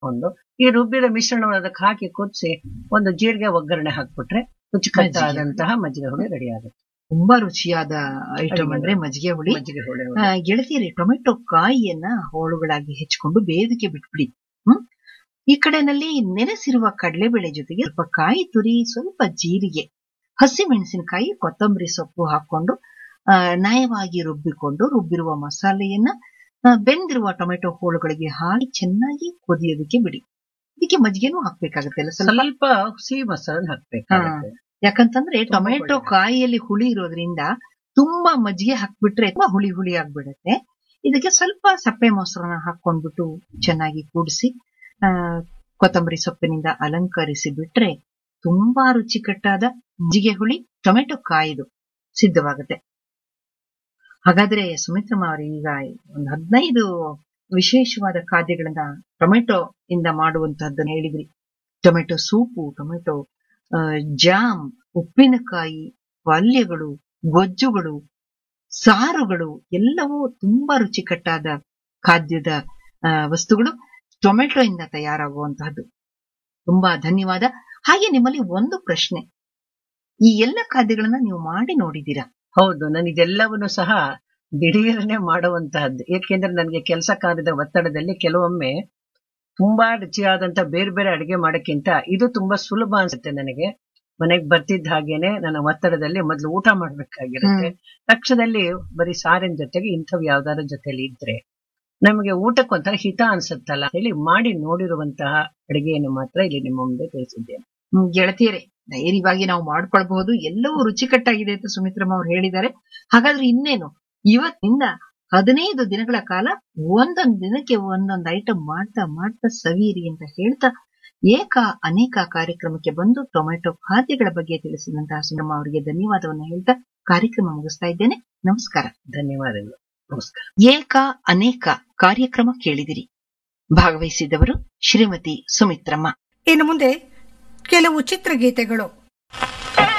ಒಂದು ಈ ರುಬ್ಬಿದ ಮಿಶ್ರಣವನ್ನು ಅದಕ್ಕೆ ಹಾಕಿ ಕುದಿಸಿ ಒಂದು ಜೀರಿಗೆ ಒಗ್ಗರಣೆ ಹಾಕ್ಬಿಟ್ರೆ ರುಚಿಕಟ್ಟಾದಂತಹ ಮಜ್ಜಿಗೆ ಹುಳಿ ರೆಡಿ ಆಗುತ್ತೆ ತುಂಬಾ ರುಚಿಯಾದ ಐಟಮ್ ಅಡಿಗೆ ಅಂದ್ರೆ ಮಜ್ಜಿಗೆ ಹುಳಿ ಮಜ್ಜಿಗೆ ಹುಳಿ ಆ, ಗೆಳತಿಯರೇ ಟೊಮೆಟೊ ಕಾಯಿಯನ್ನ ಹೋಳುಗಳಾಗಿ ಹೆಚ್ಚಿಕೊಂಡು ಬೇದಕ್ಕೆ ಬಿಟ್ಬಿಡಿ ಹ್ಮ್ ಈ ಕಡೆನಲ್ಲಿ ನೆನೆಸಿರುವ ಕಡಲೆಬೇಳೆ ಜೊತೆಗೆ ಸ್ವಲ್ಪ ಕಾಯಿ ತುರಿ ಸ್ವಲ್ಪ ಜೀರಿಗೆ ಹಸಿ ಮೆಣಸಿನಕಾಯಿ ಕೊತ್ತಂಬರಿ ಸೊಪ್ಪು ಹಾಕೊಂಡು ಆ, ನಯವಾಗಿ ರುಬ್ಬಿಕೊಂಡು ರುಬ್ಬಿರುವ ಮಸಾಲೆಯನ್ನ ಆ, ಬೆಂದಿರುವ ಟೊಮೆಟೊ ಹೋಳುಗಳಿಗೆ ಹಾಕಿ ಚೆನ್ನಾಗಿ ಕುದಿಯೋದಕ್ಕೆ ಬಿಡಿ ಇದಕ್ಕೆ ಮಜ್ಜಿಗೆನೂ ಹಾಕ್ಬೇಕಾಗತ್ತೆ ಅಲ್ಲ ಸ್ವಲ್ಪ ಸ್ವಲ್ಪ ಹುಸಿ ಮಸಾಲೆ ಹಾಕ್ಬೇಕಾಗುತ್ತೆ ಯಾಕಂತಂದ್ರೆ ತುಂಬಾ ಟೊಮೆಟೊ ಒಳ್ಳೆದು. ಕಾಯಿಯಲ್ಲಿ ಹುಳಿ ಇರೋದ್ರಿಂದ ತುಂಬಾ ಮಜ್ಜಿಗೆ ಹಾಕ್ಬಿಟ್ರೆ ತುಂಬಾ ಹುಳಿ ಹುಳಿ ಆಗ್ಬಿಡತ್ತೆ ಇದಕ್ಕೆ ಸ್ವಲ್ಪ ಸಪ್ಪೆ ಮೊಸರನ್ನ ಹಾಕೊಂಡ್ಬಿಟ್ಟು ಚೆನ್ನಾಗಿ ಕೂಡಿಸಿ ಆ ಕೊತ್ತಂಬರಿ ಸೊಪ್ಪಿನಿಂದ ಅಲಂಕರಿಸಿ ಬಿಟ್ರೆ ತುಂಬಾ ರುಚಿಕಟ್ಟಾದ ಮಜ್ಜಿಗೆ ಹುಳಿ ಟೊಮೆಟೊ ಕಾಯಿದು ಸಿದ್ಧವಾಗುತ್ತೆ ಹಾಗಾದ್ರೆ ಸುಮಿತ್ರಮ್ಮ ಅವರು ಈಗ ಒಂದು ಹದಿನೈದು ವಿಶೇಷವಾದ ಖಾದ್ಯಗಳನ್ನ ಟೊಮೆಟೊ ಇಂದ ಮಾಡುವಂತಹದ್ದನ್ನ ಹೇಳಿದ್ರಿ ಟೊಮೆಟೊ ಸೂಪು ಟೊಮೆಟೊ ಆ, ಜಾಮ್ ಉಪ್ಪಿನಕಾಯಿ ಪಲ್ಯಗಳು ಗೊಜ್ಜುಗಳು ಸಾರುಗಳು ಎಲ್ಲವೂ ತುಂಬಾ ರುಚಿಕಟ್ಟಾದ ಖಾದ್ಯದ ಆ, ವಸ್ತುಗಳು ಟೊಮೆಟೊ ಇಂದ ತಯಾರಾಗುವಂತಹದ್ದು ತುಂಬಾ ಧನ್ಯವಾದ ಹಾಗೆ ನಿಮ್ಮಲ್ಲಿ ಒಂದು ಪ್ರಶ್ನೆ ಈ ಎಲ್ಲ ಖಾದ್ಯಗಳನ್ನ ನೀವು ಮಾಡಿ ನೋಡಿದ್ದೀರಾ ಹೌದು ನಾನು ಇದೆಲ್ಲವನ್ನು ಸಹ ದಿಢೀರನೆ ಮಾಡುವಂತಹದ್ದು ಏಕೆಂದ್ರೆ ನನಗೆ ಕೆಲಸ ಕಾರ್ಯದ ಒತ್ತಡದಲ್ಲಿ ಕೆಲವೊಮ್ಮೆ ತುಂಬಾ ರುಚಿಯಾದಂತ ಬೇರೆ ಬೇರೆ ಅಡಿಗೆ ಮಾಡೋಕ್ಕಿಂತ ಇದು ತುಂಬಾ ಸುಲಭ ಅನ್ಸುತ್ತೆ ನನಗೆ ಮನೆಗೆ ಬರ್ತಿದ್ದ ಹಾಗೇನೆ ನನ್ನ ಒತ್ತಡದಲ್ಲಿ ಮೊದಲು ಊಟ ಮಾಡ್ಬೇಕಾಗಿರುತ್ತೆ ತಕ್ಷಣದಲ್ಲಿ ಬರೀ ಸಾರಿನ ಜೊತೆಗೆ ಇಂಥವು ಯಾವ್ದಾರ ಜೊತೆಲಿ ಇದ್ರೆ ನಮಗೆ ಊಟಕ್ಕೊಂಥರ ಹಿತ ಅನ್ಸುತ್ತಲ್ಲ ಹೇಳಿ ಮಾಡಿ ನೋಡಿರುವಂತಹ ಅಡಿಗೆಯನ್ನು ಮಾತ್ರ ಇಲ್ಲಿ ನಿಮ್ಮ ಮುಂದೆ ತಿಳಿಸಿದ್ದೇನೆ ಹ್ಮ್, ಗೆಳತಿಯರೇ ಧೈರ್ಯವಾಗಿ ನಾವು ಮಾಡ್ಕೊಳ್ಬಹುದು ಎಲ್ಲವೂ ರುಚಿಕಟ್ಟಾಗಿದೆ ಅಂತ ಸುಮಿತ್ರಮ್ಮ ಅವ್ರು ಹೇಳಿದ್ದಾರೆ ಹಾಗಾದ್ರೆ ಇನ್ನೇನು ಇವತ್ತಿನಿಂದ ಹದಿನೈದು ದಿನಗಳ ಕಾಲ ಒಂದೊಂದು ದಿನಕ್ಕೆ ಒಂದೊಂದು ಐಟಮ್ ಮಾಡ್ತಾ ಮಾಡ್ತಾ ಸವಿಯಿರಿ ಅಂತ ಹೇಳ್ತಾ ಏಕ ಅನೇಕ ಕಾರ್ಯಕ್ರಮಕ್ಕೆ ಬಂದು ಟೊಮೆಟೊ ಖಾದ್ಯಗಳ ಬಗ್ಗೆ ತಿಳಿಸಿದಂತಹ ಸುಮಮ್ಮ ಅವರಿಗೆ ಧನ್ಯವಾದವನ್ನು ಹೇಳ್ತಾ ಕಾರ್ಯಕ್ರಮ ಮುಗಿಸ್ತಾ ಇದ್ದೇನೆ ನಮಸ್ಕಾರ ಧನ್ಯವಾದಗಳು ನಮಸ್ಕಾರ ಏಕ ಅನೇಕ ಕಾರ್ಯಕ್ರಮ ಕೇಳಿದಿರಿ ಭಾಗವಹಿಸಿದವರು ಶ್ರೀಮತಿ ಸುಮಿತ್ರಮ್ಮ ಇನ್ನು ಮುಂದೆ ಕೆಲವು ಚಿತ್ರಗೀತೆಗಳು